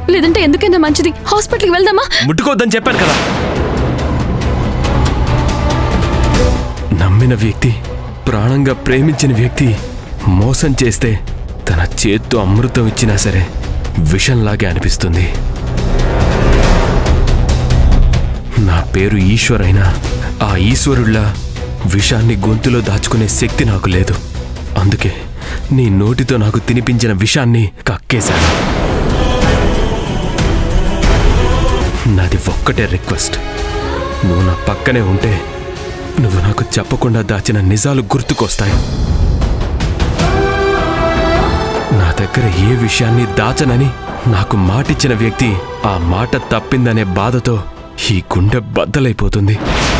లేదంటే ఎందుకైనా మంచిది హాస్పిటల్కి వెళ్దామా ముట్టుకోవద్దని చెప్పాను కదా నమ్మిన వ్యక్తి ప్రాణంగా ప్రేమించిన వ్యక్తి మోసం చేస్తే తన చేత్తో అమృతం ఇచ్చినా సరే విషంలాగే అనిపిస్తుంది నా పేరు ఈశ్వర్ అయినా ఆ ఈశ్వరుళ్ళ విషాన్ని గొంతులో దాచుకునే శక్తి నాకు లేదు అందుకే నీ నోటితో నాకు తినిపించిన విషాన్ని కక్కేశాను నాది ఒక్కటే రిక్వెస్ట్ నువ్వు నా పక్కనే ఉంటే నువ్వు నాకు చెప్పకుండా దాచిన నిజాలు గుర్తుకొస్తాయి నా దగ్గర ఏ విషయాన్ని దాచనని నాకు మాటిచ్చిన వ్యక్తి ఆ మాట తప్పిందనే బాధతో ఈ గుండె బద్దలైపోతుంది